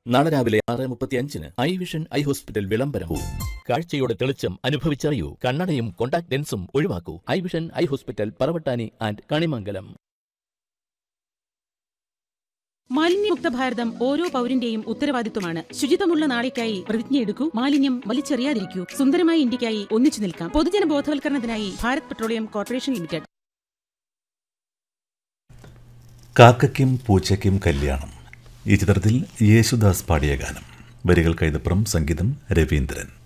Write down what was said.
നാളെ രാവിലെ ആറ് മുപ്പത്തി അഞ്ചിന് ഐ വിഷൻ ഐ ഹോസ്പിറ്റൽ വിളംബരവും കാഴ്ചയുടെ തെളിച്ചം അനുഭവിച്ചറിയൂ കണ്ണടയും കോണ്ടാക്ട് ലെൻസും ഒഴിവാക്കൂ eye vision eye hospital Paravattani and Kanimangalam മാലിന്യമുക്ത ഭാരതം ഓരോ പൗരന്റെയും ഉത്തരവാദിത്വമാണ് ശുചിത്വമുള്ള നാളേക്കായി പ്രതിജ്ഞയെടുക്കൂ മാലിന്യം വലിച്ചെറിയാതിരിക്കൂ സുന്ദരമായ ഇന്ത്യക്കായി ഒന്നിച്ചു നിൽക്കാം പൊതുജന ബോധവൽക്കരണത്തിനായി ഭാരത് പെട്രോളിയം കോർപ്പറേഷൻ ലിമിറ്റഡ് കാക്കയ്ക്കും പൂച്ചയ്ക്കും കല്യാണം ഈ ചിത്രത്തിൽ യേശുദാസ് പാടിയ ഗാനം വരികൾ കൈതപ്പുറം സംഗീതം രവീന്ദ്രൻ